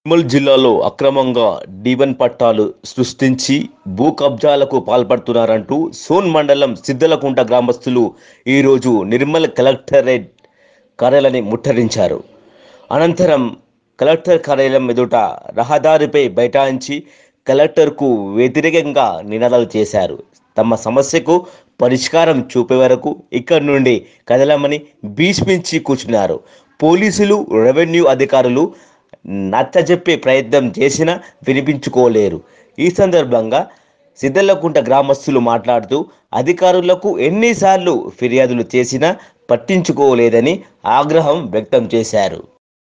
నిర్మల్ జిల్లాలో అక్రమంగా డివన్ పట్టాలు సృష్టించి భూ కబ్జాలకు పాల్పడుతున్నారంటూ సోన్ మండలం సిద్దలకుంట గ్రామస్తులు ఈరోజు నిర్మల్ కలెక్టరేట్ కార్యాలయాన్ని ముట్టడించారు అనంతరం కలెక్టర్ కార్యాలయం ఎదుట రహదారిపై బైఠాయించి కలెక్టర్కు వ్యతిరేకంగా నినాదాలు చేశారు తమ సమస్యకు పరిష్కారం చూపే వరకు ఇక్కడి నుండి కదలమని భీష్మించి కూర్చున్నారు పోలీసులు రెవెన్యూ అధికారులు నచ్చజెప్పే ప్రయత్నం చేసినా వినిపించుకోలేరు ఈ సందర్భంగా సిద్ధలకుంట గ్రామస్తులు మాట్లాడుతూ అధికారులకు ఎన్నిసార్లు ఫిర్యాదులు చేసినా పట్టించుకోలేదని ఆగ్రహం వ్యక్తం చేశారు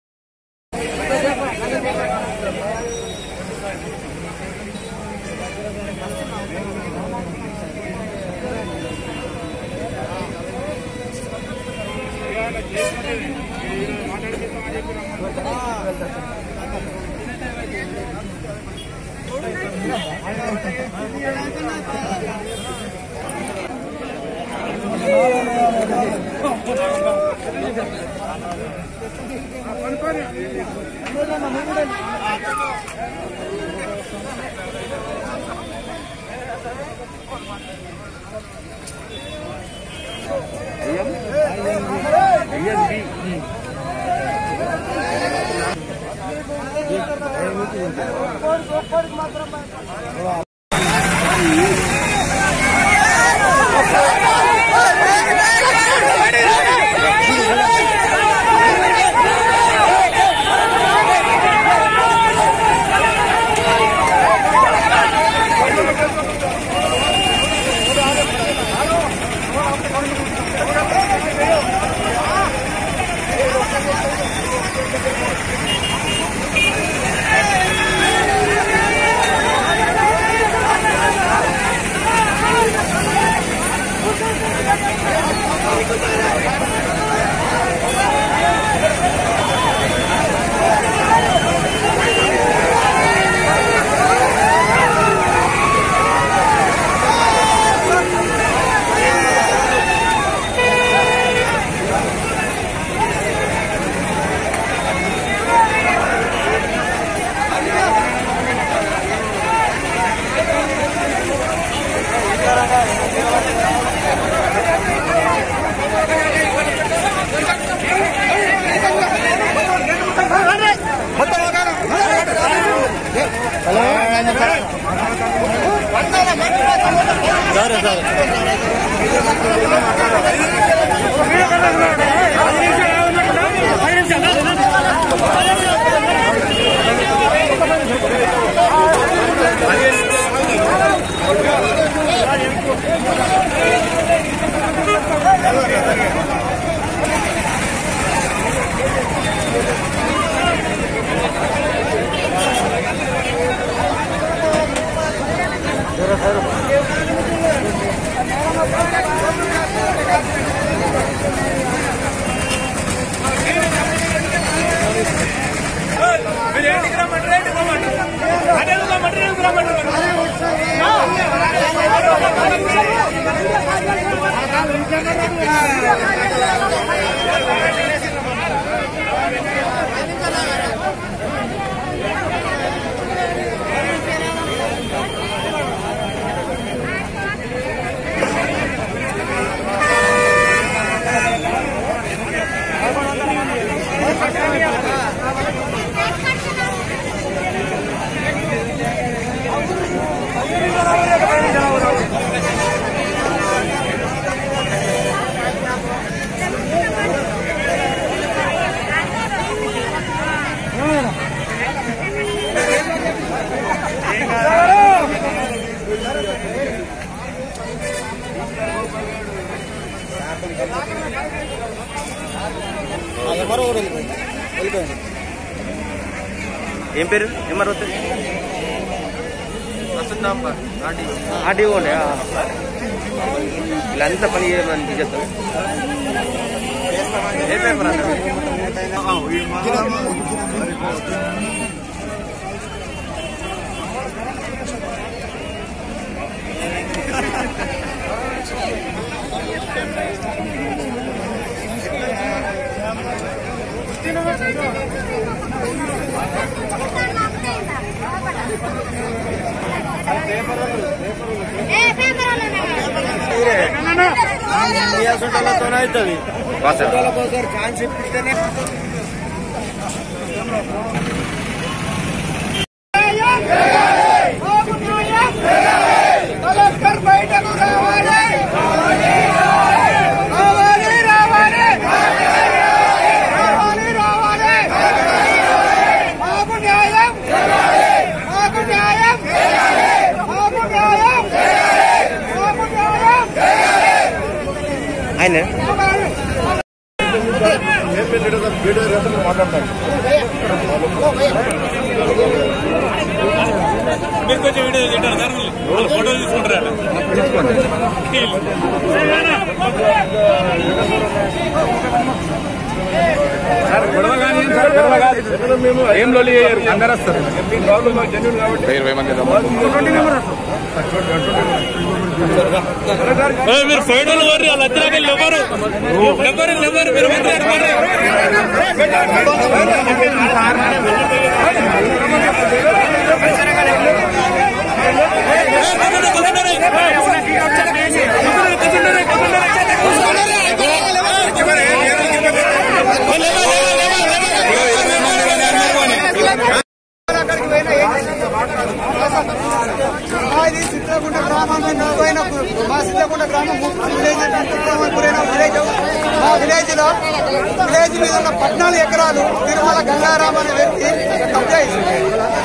ఏం పేరు ఎంఆర్ వస్తే ఆర్డీఓ వీళ్ళంతా పని చేయమని చెప్తాను ఏ పేపర్ అన్న Thank you. కలెక్టర్ బయటకు రావాలి రావాలి రావాలి రావాలి రావాలి మాకు న్యాయం మాకు న్యాయం మాకు న్యాయం మాకు న్యాయం ఆయన మీరు కొంచెం వీడియో తింటారు సార్ వాళ్ళు ఫోటోలు తీసుకుంటారు ఏం లొల్లి చేయరు అందరు వస్తారు మీ ప్రాబ్లం జెన్యున్ కాబట్టి ఇరవై మంది ఏయ్, మీరు ఫోటోలు కోరి వాళ్ళు వచ్చినాక ఎవరు ఎవరు ఎవరు మీరు మంది ఎవరు అక్కడికి పోయినా ఏం చేసినా మాది సిద్ధకుంట గ్రామం మేము పోయినప్పుడు మా సిద్ధకుంట గ్రామం ముప్పై విలేజ్ గురైన విలేజ్ మా విలేజ్ లో విలేజ్ మీద ఉన్న పద్నాలుగు ఎకరాలు తిరుమల గంగారాం అనే వ్యక్తి కబ్జా చేసింది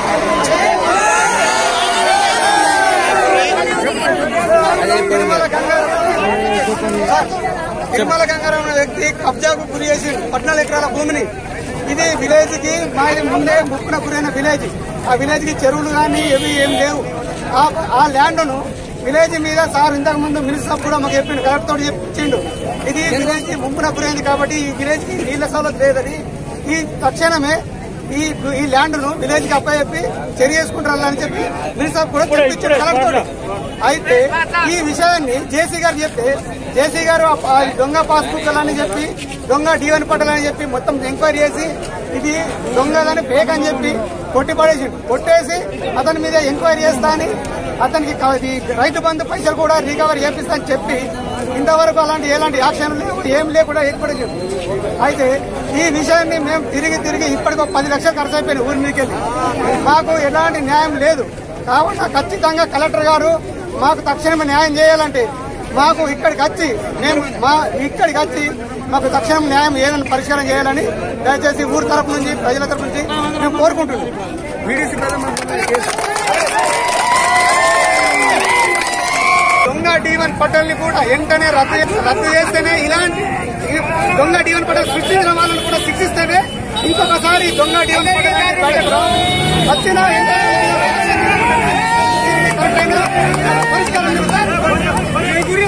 తిరుమల గంగారాం సార్, తిరుమల గంగారాం అనే వ్యక్తి కబ్జాకు గురి చేసి పద్నాలుగు ఎకరాల భూమిని ఇది విలేజ్ కి మాది ముందే ముప్పున గురైన విలేజ్ ఆ విలేజ్ కి చెరువులు కానీ ఏవి ఏం లేవు ఆ- ఆ ల్యాండ్ ను విలేజ్ మీద సార్ ఇంతకు ముందు మినిస్టర్ కూడా మాకు చెప్పిండు కలెక్టర్ తోటి చెప్పిండు ఇది విలేజ్ కి ముంపున గురైంది కాబట్టి ఈ విలేజ్ కి నీళ్ల సౌలభ్యం లేదని ఈ తక్షణమే ఈ ఈ ల్యాండ్ ను విలేజ్ కి అప్పచెప్పి చర్య చేసుకుంటారని చెప్పి మినిస్టర్ కూడా చెప్పించారు కలెక్టర్ తోటి. అయితే ఈ విషయాన్ని జేసీ గారు చెప్తే జేసీ గారు ఆ- ఆ దొంగ పాస్బుక్ అని చెప్పి దొంగ డీవన్ పట్టాలని చెప్పి మొత్తం ఎంక్వైరీ చేసి ఇది దొంగదని ఫేక్ అని చెప్పి కొట్టి పడేసిండు కొట్టేసి అతని మీద ఎంక్వైరీ చేస్తా అని అతనికి క- ఈ రైతు బంధు పైసలు కూడా రికవర్ చేపిస్తా అని చెప్పి ఇంతవరకు అలాంటి ఎలాంటి యాక్షన్ లేవు ఏం లేకుండా ఏర్పడేసింది అయితే ఈ విషయాన్ని మేము తిరిగి తిరిగి ఇప్పటికి ఒక పది లక్షలు ఖర్చు అయిపోయినాయి ఊరి మీదకెళ్ళి మాకు ఎలాంటి న్యాయం లేదు కావున ఖచ్చితంగా కలెక్టర్ గారు మాకు తక్షణమే న్యాయం చేయాలంటే మాకు ఇక్కడికి వచ్చి మేము మా ఇక్కడికి వచ్చి మాకు తక్షణం న్యాయం ఏదైనా పరిష్కారం చేయాలని దయచేసి ఊరి తరపు నుంచి ప్రజల తరపు నుంచి మేము కోరుకుంటున్నాం దొంగ డీవన్ పట్టల్ని కూడా వెంటనే రద్దు చే- రద్దు చేస్తేనే ఇలాంటి ఈ దొంగ డీవన్ పట్టలు సృష్టించిన వాళ్ళని కూడా శిక్షిస్తేనే ఇంకొకసారి దొంగ డీవన్ పట్టలు బయటకు రావు. వచ్చిన వెంటనే దీనికి కరెక్టైన పరిష్కారం జరుగుతుంది. ఈ గురి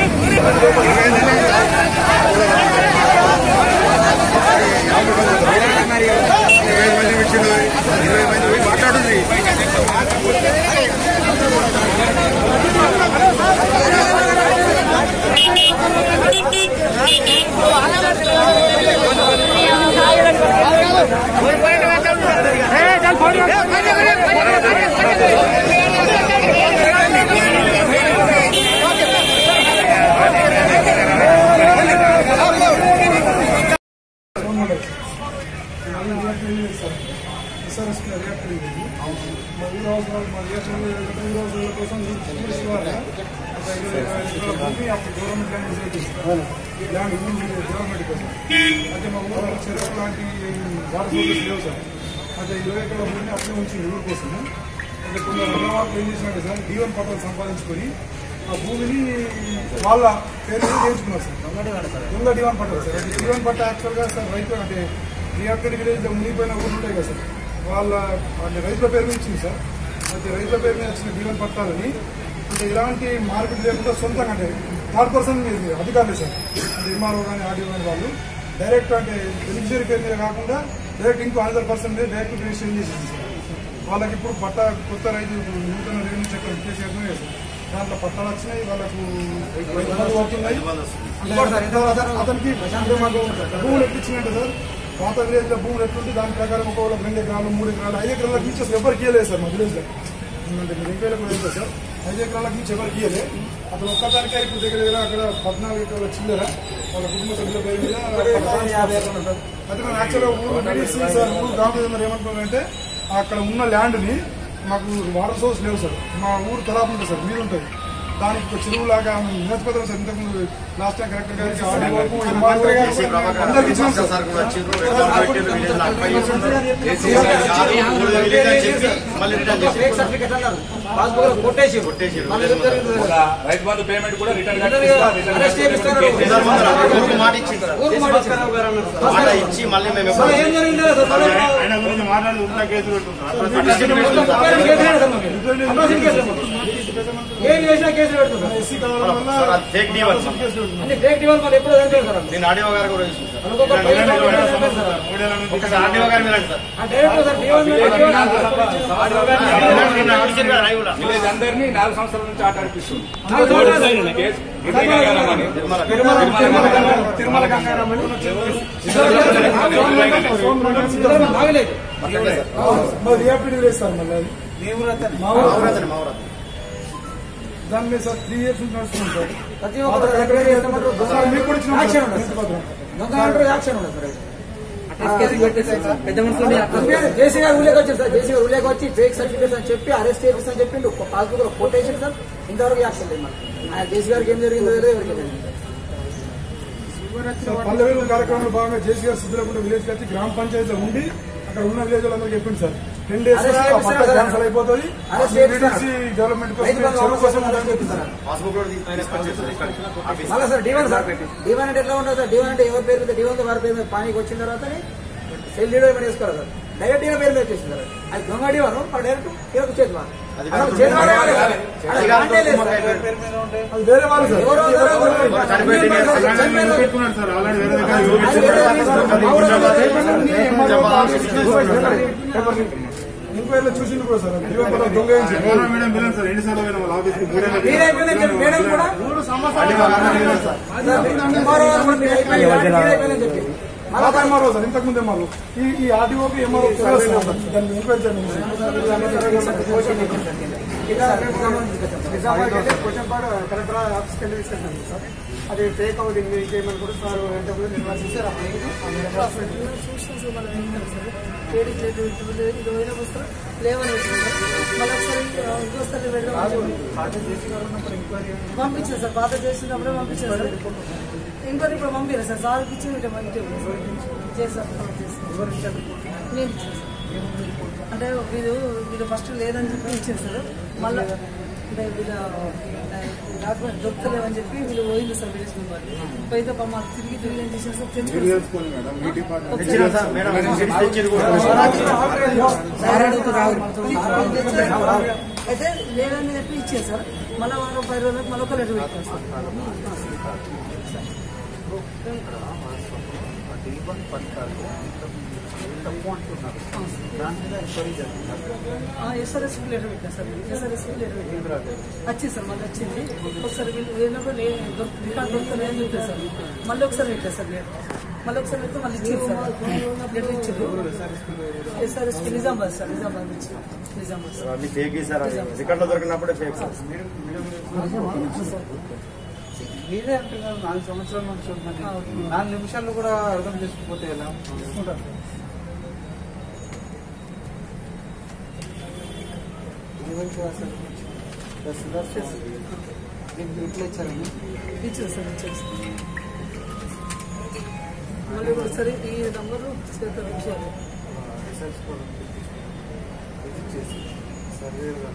ఎస్ఆర్ఎస్ రియాక్టర్ ఇది మా ఊరు అవసరాలు మా రియాక్టర్ ఊరు అవసరాల కోసం ఇంగ్లీష్ ద్వారా ఒక ఇరవై ఇరవై ఐదు ఎకరాల భూమి అప్పుడు గవర్నమెంట్ ల్యాండ్ రిజర్వ్ చేస్తారు ల్యాండ్ ఊరు గవర్నమెంట్ కోసం అయితే మా ఊరు చెరువు లాంటి వాటర్ సోర్సెస్ లేవు సార్ అయితే ఇరవై ఎకరాల భూమిని అప్పుడే ఉంచింది ఊరు కోసం అయితే కొందరు అన్నవాళ్ళు ఏం చేసినట్టు సార్ జీవన్ పట్టాలు సంపాదించుకొని ఆ భూమిని వాళ్ళ పేరు మీద చేయించుకున్నారు సార్ దొంగ డివాన్ పట్టారు సార్ అది డివాన్ పట్ట యాక్చువల్గా సార్ రైతు అంటే రియాక్టెడ్ విలేజ్ మునిగిపోయిన ఊళ్ళు ఉంటాయి కదా సార్ వాళ్ళ అంటే రైతుల పేరు మీద ఇచ్చింది సార్ అయితే రైతుల పేరు మీద వచ్చిన జీవన్ పట్టాలని అంటే ఇలాంటి మార్కెట్ లేకుండా సొంతంగా అంటే థర్డ్ పర్సన్ మీద అధికారులే సార్ అంటే ఎంఆర్ఓ కానీ ఆర్డీఓ కానీ వాళ్ళు డైరెక్ట్ అంటే బెనిఫిషియరీ పేరు మీద కాకుండా డైరెక్ట్ ఇంకో అనదర్ పర్సన్ మీద డైరెక్ట్ రిజిస్ట్రేషన్ చేసింది సార్ వాళ్ళకి ఇప్పుడు పట్ట కొత్త రైతు నూతన రెవెన్యూ చట్టం చేసేయడం లేదు దాంట్లో పట్టాలు వచ్చినాయి వాళ్ళకు ఇబ్బందులు అవుతున్నాయి అంటే అతనికి అంటే మాకు భూములు ఎట్టించినట్టు సార్ పాత విలేజ్ లో భూములు ఎట్లుంటే దాని ప్రకారం ఒక వాళ్ళకి రెండు ఎకరాలు మూడు ఎకరాలు ఐదు ఎకరాల బీచెస్ ఎవరికి ఇవ్వలేదు సార్ మా విలేజ్ లో అంటే మీరు ఎంపీలకు కూడా వెళ్తారు సార్ ఐదు ఎకరాల బీచ్ ఎవరికి ఇవ్వలేదు అతను ఒక్కదానికే ఇప్పుడు దగ్గర దగ్గర అక్కడ పద్నాలుగు ఎకరాల చిల్లర వాళ్ళ కుటుంబ సభ్యుల పేరు మీద అయితే మనం యాక్చువల్గా ఊరు BDC సార్ ఊరు గ్రామ ప్రజలు ఏమనుకున్నారంటే అక్కడ ఉన్న ల్యాండ్ని మాకు వాటర్ సోర్స్ లేవు సార్ మా ఊరు తలాపు ఉంటుంది సార్ నీరు ఉంటుంది దానికి ఒక చెరువు లాగా నియోజకవర్గం సార్ ఇంతకుముందు లాస్ట్ టైం కలెక్టర్ గారికి ఆర్డీఓకు, ఎంఆర్ఓ గారికి అందరికీ ఇచ్చినాం సార్ రైతు బంధు పేమెంట్ కూడా రిటర్న్ మాట ఇచ్చింది సార్ మాట ఇచ్చి మళ్ళీ మేము ఎప్పుడు ఆయన గురించి మాట్లాడి ఉంటా కేసు ఏం చేసినా కేసులు పెడుతున్నారు ఎస్సీ కావాల వల్ల ఫేక్ డీవర్ సార్. అన్ని ఫేక్ డివల్ మరి ఎప్పుడు చనిపోయారు సార్ నేను ఆడియో గారు కూడా ఇచ్చింది సార్. అనుకోక వినండి, పోయిన వినండి, సార్. సార్. ఒకసారి ఆడియో గారు వినండి సార్ ఆ డైరెక్ట్ సార్ డివల్ మీద డివల్ వినండి, వినండి, అడిచారు కదా, లైవ్ లో. విలేజ్ అందరినీ నాలుగు సంవత్సరాల నుంచి ఆట ఆడిపిస్తుంది నాలుగు సంవత్సరాలు. కేసు రిటర్న్ కాగలమని. తిరుమల గంగారామని ఆగలేదు మరి రియాపిడ్ లేదు సార్ మళ్ళీ అది. మా ఊరు అవునండి, మా ఊరు. దాని మీద సార్ త్రీ ఇయర్స్ నుంచి నడుస్తుంది సార్ ప్రతి ఒక్కరు కలెక్టర్ గారు చేస్తామంటారు. దొంగ సార్ మీకు కూడా ఇచ్చిన యాక్షన్ ఉండదు సార్. దొంగ అంటారు యాక్షన్ ఉండదు సార్ పెద్ద మనుషులు జేసీ గారు ఊళ్ళకి వచ్చారు సార్ జేసీ గారు ఊళ్ళకి వచ్చి ఫేక్ సర్టిఫికేట్స్ అని చెప్పి అరెస్ట్ చేపిస్తాను చెప్పిండు పాస్బుక్ లో కొట్టేసాడు సార్ ఇంతవరకు యాక్షన్ లేదు మరి ఆయన జేసీ గారికి ఏం జరిగిందో తెలియదు, ఎవరికి తెలియదు. సార్ పల్లెవేలు కార్యక్రమంలో భాగంగా జేసీ గారు సిద్ధులకుంట విలేజ్ కి వచ్చి గ్రామ పంచాయతీలో ఉండి అక్కడ ఉన్న విలేజ్ వాళ్ళందరికీ చెప్పింది సార్ టెన్ డేస్ అరెస్ట్ చేపిస్తారా సార్? క్యాన్సల్ అయిపోతుంది అరెస్ట్ చేపిస్తారా? BDC డెవలప్మెంట్ కోసం రైతు బంధు చెరువు కోసం అరెస్ట్ చేపిస్తారా? పాస్బుక్ కూడా తీ- తీసుకొచ్చేది సార్ ఇక్కడికి. ఆఫీస్. మళ్ళా సార్ డివన్ సార్ డివన్ అంటే ఎట్లా ఉంటుంది సార్ డివన్ అంటే ఎవరి పేరు మీద డివన్ వారి పేరు మీద పానీకి వచ్చిన తర్వాత సెల్ లీడర్ ఏమైనా వేసుకోవాలి సార్ డైరెక్ట్ ఈయన పేరు మీద వచ్చేసింది సార్ అది దొంగ డివన్ మరి డైరెక్ట్ ఈయనకు చేతి వారు అది అసలు కాదు. చేతి వారే వారే సార్. అది కాంటే లేదు సార్. అది వేరే వాళ్ళు సార్ ఎవరో ఎవరో ఎవరో చనిపోయింది కదా సార్. చనిపోయిన వాళ్ళు. పెట్టుకున్నాడు సార్ ఆల్రెడీ వేరే దగ్గర అది వేరే వాళ్ళు సార్. మా ఊరు ఎంక్వైరీలో చూసింది కూడా సార్ అది. ఇవాళ దొంగ ఏంటి? మేడం మేడం సార్ ఎన్నిసార్లు పోయినా వాళ్ళ ఆఫీస్కి మూడేళ్ళకి మీరే అయిపోయిందని చెప్పి మేడం కూడా ఎంఆర్ఓ గారు కూడా మీరు అయిపోయింది మీరు అయిపోయిందని చెప్పి పాత ఎంఆర్ఓ సార్ ఇంతకు ముందు ఎంఆర్ఓ ఈ ఈ ఆర్డీఓకి ఎంఆర్ఓ తెలియదు సార్ దాన్ని ఎంక్వైరీ చేయండి నిజామాబాద్ అయితే కొంచెంపాడు కలెక్టర్ ఆఫీస్కి వెళ్ళి తీసుకెళ్తాను సార్ అది ఫేక్ అవుట్ మీరు చేయమని కూడా సార్ వెంట కూడా నిర్వహిస్తారు లేవని మళ్ళీ ఒకసారి ఇంకోసారి వెళ్ళడం పంపించారు సార్ పాత చేసినప్పుడే పంపించారు సార్ ఇంకోటి ఇప్పుడు పంపించారు సార్ సార్కి ఇచ్చి ఇటు మా ఇంటికి చేశారు నేను ఇచ్చాను సార్. అంటే వీళ్ళు వీళ్ళు ఫస్ట్ లేదని చెప్పి ఇచ్చారు సార్ మళ్ళీ అంటే వీళ్ళ డాక్యుమెంట్ దొరకలేవని చెప్పి వీళ్ళు పోయింది సార్ విలేజ్ మెంబర్ పోయితే పాపం మాకు తిరిగి తిరిగి ఏం చేశారు సార్ తెచ్చుకున్నారు తెచ్చిర్రు సార్ మేడం తెచ్చి- తెచ్చిర్రు కూడా. అయితే లేదని చెప్పి ఇచ్చారు సార్ మళ్ళీ వారం పది రోజులకు మళ్ళీ ఒక లెటర్ పెట్టారు సార్ ఎస్ఆర్ఎస్ లెటర్ పెట్టారు సార్ ఎస్ఆర్ఎస్ లెటర్ పెట్టారు వచ్చింది సార్ మళ్ళీ వచ్చింది ఒకసారి వీళ్ళు వీళ్ళకు లే దొరుకు- రికార్డు దొరుకుతలేదని చెప్పారు సార్ మళ్ళీ ఒకసారి పెట్టారు సార్ లెటర్ మళ్ళీ ఒకసారి పెడితే మళ్ళీ ఇచ్చారు సార్ లెటర్ ఇచ్చారు ఎస్ఆర్ఎస్ నిజామాబాద్ సార్ నిజామాబాద్ నుంచి నిజామాబాద్ సార్ అన్ని ఫేక్ సార్ అది రికార్డులో దొరికినప్పుడే ఫేక్ సార్ మీరే అంటున్నారు నాలుగు సంవత్సరాల నుంచి ఉందని నాలుగు నిమిషాల్లో కూడా అర్థం చేసుకోకపోతే ఎలా ఉంటారు ఇట్లా ఇచ్చారండి ఇచ్చారు సార్ ఇచ్చారు సార్ మళ్ళీ ఒకసారి ఈ నంబరు చేస్తారు ఇచ్చారు సర్వేగా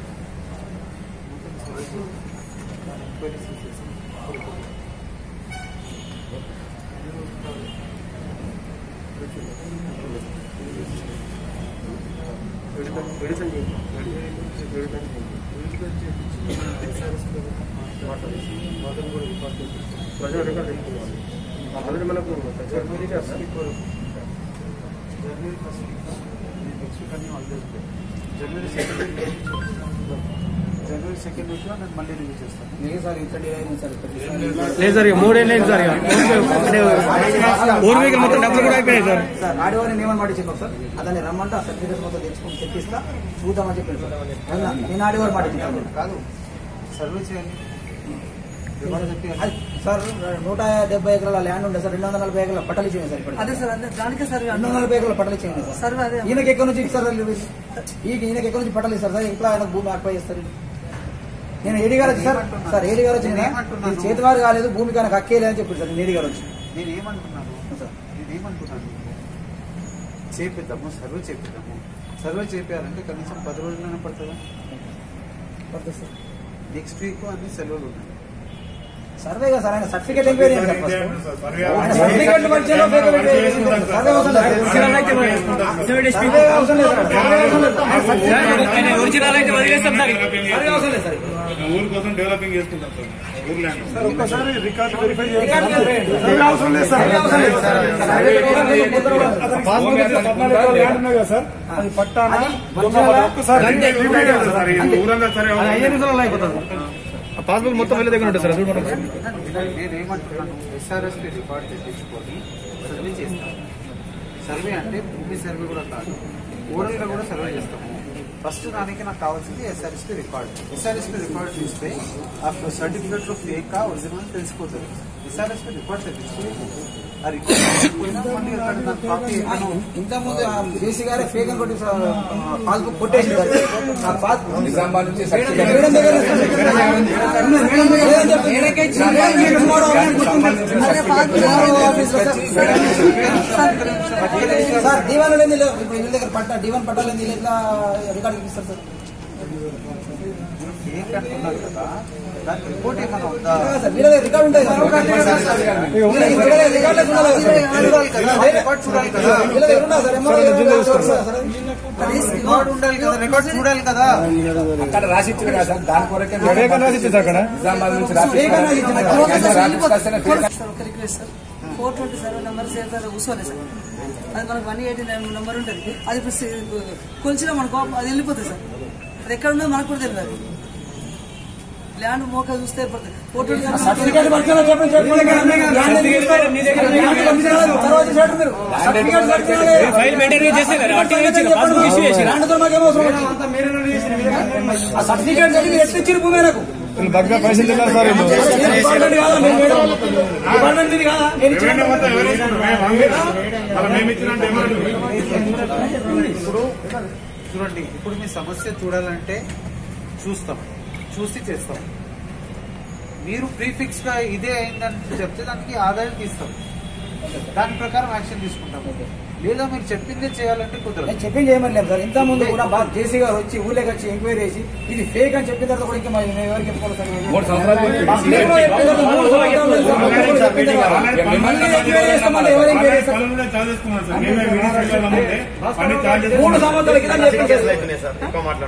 జనవరి ఫస్ట్ నెక్స్ట్ వీక్ అన్ని హాలిడేస్ ఉంటాయి. January second week January second week లో నేను మళ్ళీ రివ్యూ చేస్తాను లేదు సార్ ఇక మూడేళ్ళు అయింది సార్ ఇక. అంటే ఊరు మీకు మొత్తం డబ్బులు కూడా అయిపోయాయి సార్ సార్ ఆడేవారిని నియమం పాటించింది సార్ అతన్ని రమ్మంటే ఆ సర్టిఫికేట్ మొత్తం తెచ్చుకొని తెప్పిస్తా చూద్దామని చెప్పాను సార్ అవునా? నేను ఆడేవారు పాటించాను కాదు సర్వే చేయండి రికార్డు చెప్పి అది సార్ నూట డెబ్బై ఎకరాల ల్యాండ్ ఉండే సార్ రెండు వందల నలభై ఎకరాల పట్టాలు ఇచ్చింది సార్ ఇప్పుడు అదే సార్ అదే దానికే సర్వే రెండు వందల నలభై ఎకరాల పట్టాలు ఇచ్చింది సార్ సర్వే అదే ఈయనకి ఎక్కడి నుంచి ఇస్తారు సార్ వీళ్ళు? ఈ ఈయనకి ఎక్కడి నుంచి పట్టాలు ఇస్తారు సార్ ఇట్లా ఆయన భూమి ఆక్పై చేస్తారు నేను ఏడి గారు వచ్చి సార్ సార్ ఏడి గారు వచ్చి నేనేమంటున్నాను? ఇది చేతివారు కాలేదు భూమి కనుక హక్కేలే అని చెప్పారు సార్ నేను ఏడి గారు వచ్చి నేను ఏమంటున్నాను సార్ నేను ఏమంటున్నాను చేపిద్దాము సర్వే చేపిద్దాము సర్వే చేపారంటే కనీసం పది రోజులైనా పడుతుందా పడుతుంది సార్ నెక్స్ట్ వీక్ అన్ని సెలవులు ఉన్నాయి సర్వే కదా సార్ ఆయన సర్టిఫికేట్ ఎంక్వైరీ చేయండి సార్ ఫస్ట్ సర్వే ఆయన సర్టిఫికేట్ పరిచయంలో ఫేక్ ఎంక్వైరీ చేయండి. సర్వే అవసరం లేదు సర్వే అవసరం లేదు సార్ సర్వే అవసరం లేదు సార్. ఒరిజినల్ అయితే వదిలేస్తాం సార్ సర్వే అవసరం లేదు సార్ ఊరి కోసం డెవలపింగ్ చేసుకుంటాం సార్ ఊర్ ల్యాండ్ ఒక్కసారి record verify record verify survey అవసరం లేదు సార్ సర్వే అవసరం లేదు సార్ సర్వే అవసరం లేదు. కొత్త రోడ్డు. పాస్బుక్ అయితే పద్నాలుగు ఎకరాల ల్యాండ్ ఉన్నాయి కదా సార్ అది పట్టానా దొంగ పట్టా? ఒక్కసారి వెరిఫై చేయాలి సార్. ఊరంతా సరే అది ఐదు నిమిషాలలో అయిపోతుంది పాస్బుక్ మొత్తం వెళ్ళే దగ్గర ఉంటుంది సార్ అది కూడా నేను ఏమంటున్నాను ఎస్ఆర్ఎస్ రికార్డ్ తెప్పించుకొని సర్వే చేస్తాను సర్వే అంటే భూమి సర్వే కూడా కాదు ఓరల్ గా కూడా సర్వే చేస్తాము ఫస్ట్ దానికి నాకు కావాల్సింది ఎస్ఆర్ఎస్పీ రికార్డ్ ఎస్ఆర్ఎస్పీ రికార్డ్ చూస్తే ఆ సర్టిఫికెట్ లో ఫేక్ ఒరిజినల్ తెలిసిపోతుంది ఎస్ఆర్ఎస్పీ రికార్డ్ తెప్పించి ఆ రికార్డ్ తెలిసిపోయినా మళ్ళీ అక్కడ నాకు కాపీ ఏమైనా ఇంత ముందు జేసీ గారే ఫేక్ అని కొట్టి పాస్బుక్ కొట్టేసి సార్ ఆ పాస్బుక్ మేడం దగ్గర మేడం దగ్గర లేదని చెప్పి మేడంకే ఇచ్చిన మేడం మీకు tomorrow online గుర్తుంది. అదే పాస్బుక్ tomorrow office లో సార్. సార్ దీవాన్ ఏంది లేవు ఇప్పుడు వీళ్ళ దగ్గర పట్ట దీవాన్ పట్టాలు ఏంది ఎట్లా రికార్డు ఇస్తారు సార్ ఫేక్ అంటున్నారు కదా దాని రిపోర్ట్ ఏమైనా ఉందా కాదు సార్ వీళ్ళ దగ్గర రికార్డు ఉంటుంది కదా వీళ్ళ దగ్గర రికార్డు లేకుండా చూడాలి కదా రికార్డ్ చూడాలి కదా వీళ్ళ దగ్గర ఉన్నా సార్ ఎంఆర్ఓ దగ్గర ఉన్నా సార్ సార్ రికార్డ్ ఉండాలి కదా రికార్డ్ చూడాలి కదా అక్కడ రాసి ఇచ్చింది కదా సార్ దాని కొరకే నిజామాబాద్ నుంచి రాసి ఫేక్ అనేది ఇచ్చిన సార్ ఒక request sir four twenty seven number save sir కూర్చోలే సార్ అది మనకు వన్ ఎయిటీ నైన్ నెంబర్ ఉంటుంది అది ఇప్పుడు సే- కొలిచినా మనకు అది వెళ్ళిపోతుంది సార్ అది ఎక్కడ ఉన్నదో మనకు కూడా తెలియదు ల్యాండ్ మోక చూస్తే ఫోర్ ట్వంటీ సర్టిఫికేట్ పట్టుకుని చెప్పండి చెప్పండి తర్వాత చేయండి మీరు సర్టిఫికేట్ పట్టుకోవాలి ఫైల్ మెయింటైన్ చేస్తే పాస్బుక్ ఇష్యూ చేసి దాంట్లో మాకేం అవసరం ఆ సర్టిఫికేట్ చదివి మీరు ఎట్లా ఇచ్చారు భూమి నాకు దగ్గర పైసలు తిన్నారు సార్ వీళ్ళు. డిపార్ట్మెంట్ కాదా నేను మేడం డిపార్ట్మెంట్ ఇది కాదా నేను ఇచ్చిన ఇవన్నీ మొత్తం ఎవరు ఇస్తున్నారు? మేము పంపిస్తాం. అలా మేము ఇచ్చినట్టు ఎవరు ఇప్పుడు చూడండి ఇప్పుడు మీ సమస్య చూడాలంటే చూస్తాం చూసి చేస్తాం మీరు ప్రీఫిక్స్ గా ఇదే అయిందని చెప్తే దానికి ఆదాయం తీస్తాం దాని ప్రకారం యాక్షన్ తీసుకుంటాం లేదా మీరు చెప్పిందే చేయాలంటే కుదరదు నేను చెప్పింది చేయమని లేదు సార్ ఇంత ముందు కూడా బాగా జేసీ గారు వచ్చి ఊళ్ళోకి వచ్చి ఎంక్వైరీ చేసి ఇది ఫేక్ అని చెప్పిన తర్వాత కూడా ఇంకా మరి మేము ఎవరికి చెప్పుకోవాలి సార్ మూడు సంవత్సరాలు పబ్లిక్ లో చెప్పిన తర్వాత మూడు సంవత్సరాలు లేదు సార్. పబ్లిక్ లో చెప్పిన తర్వాత మళ్ళీ ఎంక్వైరీ చేస్తామంటే ఎవరు ఎంక్వైరీ చేస్తారు పనులు కూడా చాలు చేసుకున్నారు సార్ మేమే విడిచి వెళ్ళామంటే పని చాలు చేసుకున్నాం. మూడు సంవత్సరాల క్రితం చెప్పిన సార్.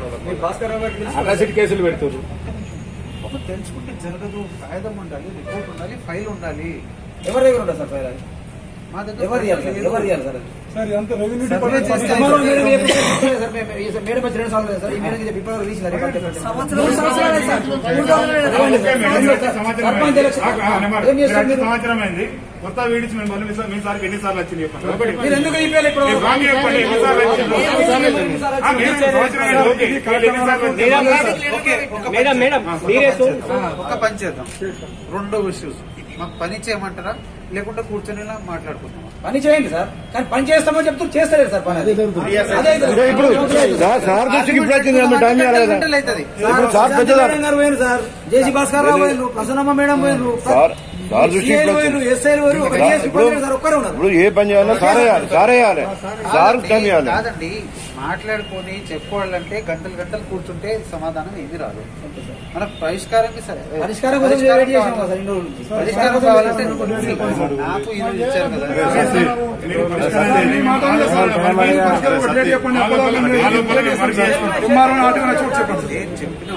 అట్రాసిటీ కేసులు పెడుతున్నారు ఒక తెలుసుకుంటే జరగదు కాగితం ఉండాలి రిపోర్ట్ ఉండాలి ఫైల్ ఉండాలి ఎవరి దగ్గర ఉంటుంది సార్ ఫైల్ అది? మా దగ్గర ఎవరు ఇవ్వాలి సార్ ఎవరు ఇవ్వాలి సార్ అది? సార్ ఇదంతా రెవెన్యూ సర్వే డిపార్ట్మెంట్ చేస్తే ఎంఆర్ఓ మేడం ఏ పుస్తకం సార్ మేము- ఈ సార్ మేడం వచ్చి రెండు సంవత్సరాలు లేదు సార్ ఈ మేడం చెప్పి ఇప్పటివరకు రీచ్ లేదు రికార్డ్ చెప్పండి. సంవత్సరం సంవత్సరాలే సార్ మూడు సంవత్సరాలే సార్. ఓకే, మేము వచ్చే సంవత్సరం సర్పంచ్ అయింది. ఎలక్షన్. ఆ, ఆ, నెంబర్. ఏం చేస్తారు మీరు వచ్చే మీరు? సంవత్సరం అయింది కొత్త వీడిచి మేము మళ్ళీ మీ సార్- మీ సార్కి ఎన్నిసార్లు వచ్చింది చెప్పండి ఒకటి మీరు ఎందుకు ఇవ్వాలి ఇప్పుడు మీరు రాంగ్ చెప్పండి ఎన్నిసార్లు వచ్చింది ఆ, మీరు సంవత్సరం అయింది. ఓకే వీళ్ళు ఎన్నిసార్లు వచ్చింది? ఓకే ఒక పని మేడం మేడం మీరే సో- ఒక పని చేద్దాం రెండో ఇష్యూస్ మాకు పని చేయమంటారా లేకుంటే కూర్చొని ఇలా మాట్లాడుకుందాం పని చేయండి సార్ కానీ పని చేస్తామని చెప్తూ చేస్తలేరు సార్ పని అది. అదే ఇది. సార్ దృష్టికి ఇప్పుడు వచ్చింది కదా, టైం ఇవ్వాలి కదా. గంటలు అవుతుంది ఇప్పుడు సార్ పెద్దదారు. మేడం గారు పోయినారు సార్ జేసీ భాస్కర్ రావు పోయినారు ప్రసన్నమ్మ మేడం పోయినారు సార్ సార్ దృష్టికి సిఐలు ఇప్పుడు పోయినారు వచ్చింది. ఎస్ఐలు పోయినారు ఒక డిఎస్పీ ఇప్పుడు పోయినారు సార్ ఒక్కరే ఉన్నారు ఇప్పుడు ఏ పని చేయాలో సారే చేయాలి సారే చేయాలి సార్ టైం ఇవ్వాలి కాదండి మాట్లాడుకొని చెప్పుకోవాలంటే గంటలు గంటలు కూర్చుంటే సమాధానం ఏది రాదు మన పరిష్కారానికి సరే పరిష్కారం కోసం పరిష్కారం వెయిట్ చేసాం కావాలి. కదా సార్ ఇన్ని రోజులు నుంచి. పరిష్కారం కావాలంటే నాకు ఈరోజు ఇచ్చారు కదా మీరు పరిష్కారం చేయండి. ఈ మాట ఉంది సార్. పరిష్కారం ఒక డేట్ చెప్పండి అప్పటిదాకా మీరు నాలుగు పనులు మరి చేసుకోండి. ఎంఆర్ఓ నాటుకున్న చోటు చెప్పండి నేను చెప్పినా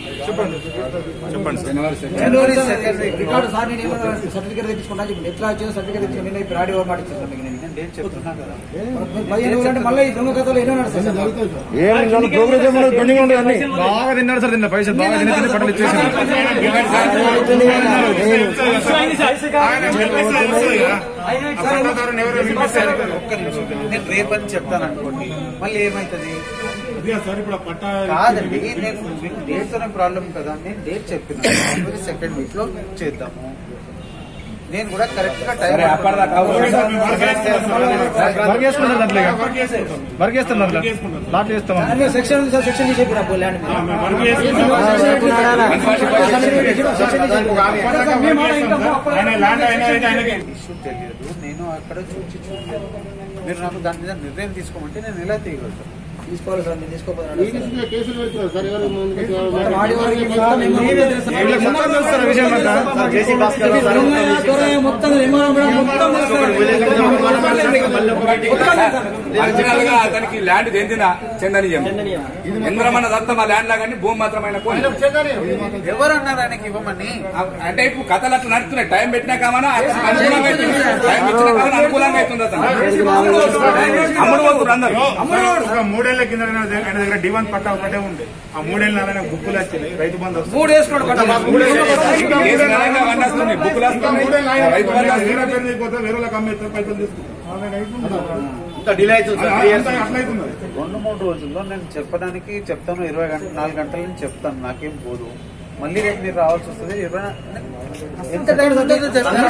జనవరి సెకండ్ రికార్డు సార్ నేను ఏమన్నా సర్టిఫికేట్ తెప్పించుకుంటా చెప్పండి ఎట్లా వచ్చిందో సర్టిఫికేట్ తెచ్చుకుని నేను ఇప్పుడు ఆడియో మాట ఇచ్చాను మీకు నేను నేను చెప్తున్నా కదా పదిహేను రోజులు అంటే మళ్ళీ ఈ దొంగ కథలు ఎన్నో నడుస్తాయి సార్ ఏం ప్రోగ్రెస్ ఏమన్నా పెండింగ్ ఉండదు అన్ని బాగా తిన్నాడు సార్ తిన్న పైసలు బాగా తిన్న తిన్న పట్టలు ఇచ్చేసాను ఆయన చెప్పేస్తే వస్తుంది కదా. ఆ పట్టాదారుని ఎవరో పిలిపిస్తారు. ఒక్క నిమిషం నేను రేపని చెప్తాను అనుకోండి మళ్ళీ ఏమైతుంది ఇదే సార్ ఇప్పుడు ఆ పట్టా కాదండి నేను మీకు డేట్ తోనే ప్రాబ్లం కదా నేను డేట్ చెప్పిన సెకండ్ వీక్ లో చేద్దాము నేను కూడా కరెక్ట్ గా టైం సరే, అప్పటిదాకా వర్క్ చేసుకుంటాం అట్లే వర్క్ చేస్తాం లాట్ చేస్తాం సెక్షన్ ఉంది సార్ సెక్షన్ తీసేపి నాకు ల్యాండ్ వర్క్ చేసుకుంటాం ఆయన ల్యాండ్ అయినా అయితే ఆయనకి ఇష్యూ తెలియదు నేను అక్కడ చూసి చూడలేదు మీరు నాకు దాని మీద నిర్ణయం తీసుకోమంటే నేను ఎలా తీయగలుగుతాను తీసుకోవాలి సార్ నేను తీసుకోపోతాను వీళ్ళకి మొత్తం తెలుస్తారు విషయం అంతా మొత్తం మొత్తం ఒరిజినల్ గా అతనికి ల్యాండ్ చెందిన చందనీయం ఇంద్రమన్న దత్తం ఆ ల్యాండ్ లాగానే భూమి మాత్రమైన పోనీ. ఎవరు అన్నారు ఆయనకి ఇవ్వమని అంటే ఇప్పుడు కథలు అట్లా నడుస్తున్నాయి టైం పెట్టినా కామన్నా అతనికి అనుకూలంగా అవుతుంది టైం ఇచ్చినా కామన్నా అనుకూలంగా అవుతుంది అతను అమ్ముడు పోతున్నారు అందరు ఒక మూడేళ్ల కింద ఆయన దగ్గర- ఆయన దగ్గర డివన్ పట్టా ఒకటే ఉంది ఆ మూడేళ్ళ నాలుగు బుక్కులు వచ్చినాయి రైతు బంధు వస్తుంది. మూడు వేసుకోండి పట్ట కేసు న్యాయంగా అవన్నీ వస్తున్నాయి బుక్కులు వస్తున్నాయి రైతు బంధు వస్తుంది. వేరే పేరు మీదకి పోతే వేరే వాళ్ళకి అమ్మేస్తారు పైసలు తీసుకుంటారు డిలే అవుతుంది సార్ త్రీ ఇయర్స్ అట్లా అవుతుంది రెండు మూడు రోజుల్లో నేను చెప్పడానికి చెప్తాను ఇరవై గంట నాలుగు గంటల నుంచి చెప్తాను నాకేం పోదు మళ్ళీ రేపు మీరు రావాల్సి వస్తుంది ఇరవై నా- ఎంత టైం ఉంటుందో చెప్తాను.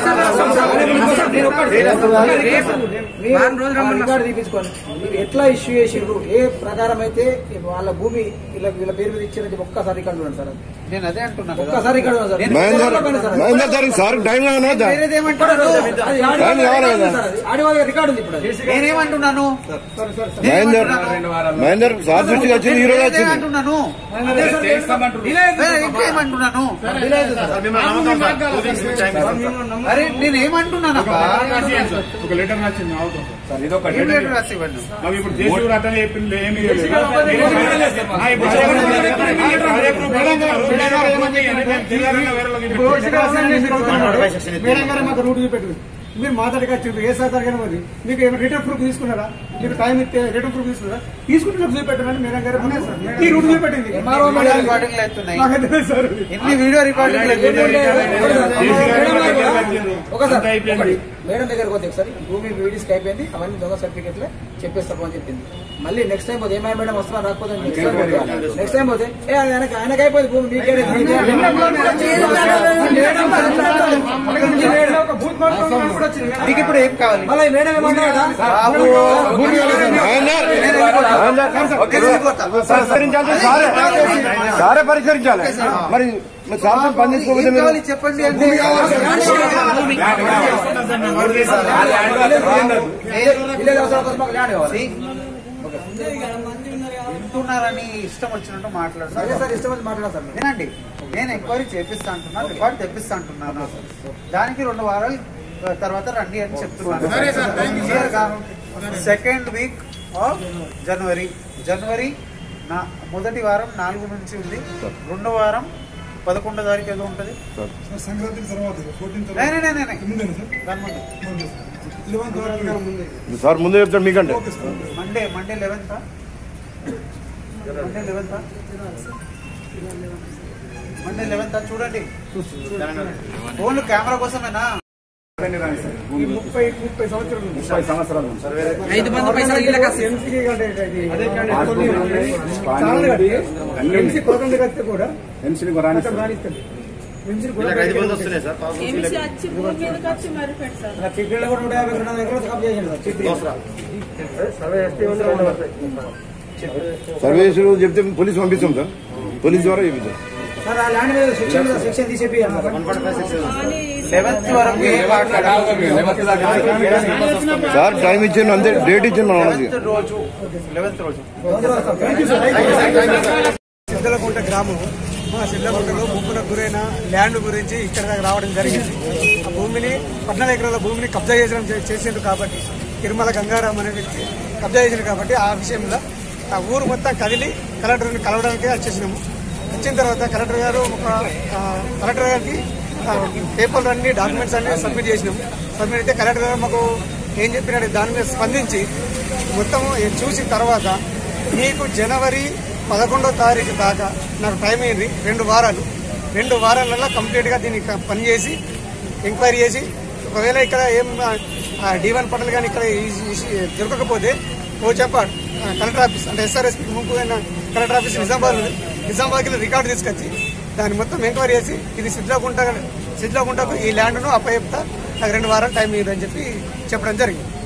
రికార్డు తీపించుకోండి మీరు ఎట్లా ఇష్యూ చేసిండ్రు ఏ ప్రకారం అయితే వాళ్ళ భూమి వీళ్ళ వీళ్ళ పేరు మీద ఇచ్చారని చెప్పి ఒక్కసారి రికార్డు చూడండి సార్ నేను అదే అంటున్నా కదా. ఒక్కసారి రికార్డు చూడండి సార్ నేను మహేందర్ తారీఖు సార్ టైం కావాలా వేరేదేమంటున్నాను అది ఆడియో కావాలి కదా సార్ అది. ఆడియో వాళ్ళ రికార్డు ఉంది ఇప్పుడు అది. నేనేమంటున్నాను మహేందర్ మహేందర్ సార్ దృష్టికి వచ్చింది ఈ రోజు వచ్చింది నేనేమంటున్నాను చేస్తామంటున్నారు ఇంకేమంటున్నాను సార్ మిమ్మల్ని నమ్ముతాం సార్ టూ వీక్స్ టైం ఇస్తాం సార్ అరే నేనేమంటున్నానబ్బా ఒక లెటర్ రాసింది అవుతాం సార్ సార్ ఇదొక ఏం లెటర్ రాసి ఇవ్వండి మాకు ఇప్పుడు జేసీ కూడా అట్లనే చెప్పింది ఏమీ లేదు. ఆ, ఇప్పుడు అదే ప్రూఫ్ అదే ప్రూఫ్ తెలియాలన్నా వేరే వాళ్ళకి ఇప్పుడు మేడం గారు మాకు రూట్ చూపెట్టు మీరు మాట్లాడక ఏ సార్ కానీ మరి మీకు ఏమైనా రిటర్న్ ప్రూఫ్ తీసుకున్నారా మీకు టైం ఇస్తే రిటర్న్ ప్రూఫ్ తీసుకున్నారా తీసుకుంటే నాకు చూపెట్టండి మేడం గారు ఈ రూట్ చూపెట్టింది ఎంఆర్ఓ వీడియో రికార్డింగ్లు అవుతున్నాయి నాకు తెలియదు సార్ ఎన్ని వీడియో రికార్డింగ్లు ఒకసారి ఒకటి. మేడం దగ్గరకు పోతే ఒకసారి భూమి వీడియోస్కి అయిపోయింది అవన్నీ దొంగ సర్టిఫికెట్లే చెప్పేస్తాము అని చెప్పింది మళ్ళీ నెక్స్ట్ టైం పోతే ఏమైనా మేడం వస్తున్నా రాకపోతే నెక్స్ట్ టైం పోతే నెక్స్ట్ టైం పోతే ఏ అది ఆయనకి ఆయనకి అయిపోయింది భూమి మీకే మీకు ఇప్పుడు ఏం కావాలి మళ్ళీ ఈ మేడం ఏమన్నాడా బాబు సారే పరిష్కరించాలి మరి మరి సార్ పని చేసుకోకపోతే ఏం మీరు కావాలి చెప్పండి అంటే విలేజ్ అవసరం కోసం మాకు ల్యాండ్ కావాలి వింటున్నారని ఇష్టం వచ్చినట్టు సరే మాట్లాడుతున్నారు సార్ ఇష్టం వచ్చి మాట్లాడాలి సార్ మీరు. వినండి నేను ఎంక్వైరీ చేపిస్తా అంటున్నా రికార్డ్ తెప్పిస్తా అంటున్నాను దానికి రెండు వారాలు తర్వాత రండి అని చెప్తున్నాను second week of January January నా మొదటి వారం నాలుగు నుంచి ఉంది రెండో వారం పదకొండో తారీఖు ఏదో ఉంటుంది సంక్రాంతి తర్వాత ఫోర్టీన్ నే, నే, నే, నే, నే. ముందేనా సార్ దాని ముందు ఇలెవెన్ తారీఖు ముందే సార్ ముందే చెప్తాడు మీకంటే Monday Monday eleventh Monday eleventh Monday eleventh చూడండి ఫోన్లు కెమెరా కోసమేనా ఈ ముప్పై ముప్పై సంవత్సరాలు ఉంది. ముప్పై సంవత్సరాలు ఉంది. ఎంసీకి కంటే ఇది చాలా కట్టి ఎంసీ కొరకండి కడితే కూడా ఎంసీని కూడా రాని అక్కడ రాణిస్తుంది ఎంసీని కూడా వీళ్ళకి రైతు బంధు వస్తున్నాయి సార్ పాపం ఎంసీ వచ్చి భూమి మీదకి వచ్చి మరి పెడతారు చిట్టీలో కూడా నూట యాభై రెండు వందల ఎకరాలు కబ్జా చేసిండు సార్ చిట్టీ సర్వేశ్వరు చెప్తే పోలీసు పంపిస్తాం సార్ పోలీస్ ద్వారా చెప్తాం సార్ ఆ ల్యాండ్ మీద శిక్షణ శిక్షణ తీసేపి కానీ లెవెన్త్ వరకు ఏం మాట్లాడాలి సార్ టైం ఇచ్చాను అంతే డేట్ ఇచ్చాను మనం అన్నది లెవెన్త్ రోజు లెవెన్త్ రోజు సిద్ధలకుంట గ్రామం మా సిద్ధలకుంటలో ముప్పున గురైన ల్యాండ్ గురించి ఇక్కడ దాకా రావడం జరిగింది ఆ భూమిని పద్నాలుగు ఎకరాల భూమిని కబ్జా చేసడం చేసిండు కాబట్టి తిరుమల గంగారాం అనే వ్యక్తి కబ్జా చేసిండు కాబట్టి ఆ విషయంలో ఆ ఊరు మొత్తం కదిలి కలెక్టర్ని కలవడానికి వచ్చేసినాము వచ్చిన తర్వాత కలెక్టర్ గారు ఒక ఆ, కలెక్టర్ గారికి ఆ, పేపర్లు అన్ని డాక్యుమెంట్స్ అన్ని సబ్మిట్ చేసినాము సబ్మిట్ అయితే కలెక్టర్ గారు మాకు ఏం చెప్పినాడు దాని మీద స్పందించి మొత్తం చూసిన తర్వాత మీకు జనవరి పదకొండో తారీఖు దాకా నాకు టైం అయింది రెండు వారాలు రెండు వారాలలో కంప్లీట్గా దీన్ని క- పని చేసి ఎంక్వైరీ చేసి ఒకవేళ ఇక్కడ ఏం డి వన్ పట్టలు కానీ ఇక్కడ ఈ- ఈ- దొరకకపోతే పోచంపాడు కలెక్టర్ ఆఫీస్ అంటే ఎస్ఆర్ఎస్పీ ముంపు కలెక్టర్ ఆఫీస్ నిజామాబాద్ ఉంది. నిజామాబాద్కి వెళ్ళి రికార్డు తీసుకొచ్చి దాన్ని మొత్తం ఎంక్వైరీ చేసి ఇది సిద్ధిలోకుంట సిద్ధిలోకుంటకు ఈ ల్యాండ్ను అప్పచెప్తా నాకు రెండు వారాలు టైం ఇవ్వదని చెప్పి చెప్పడం జరిగింది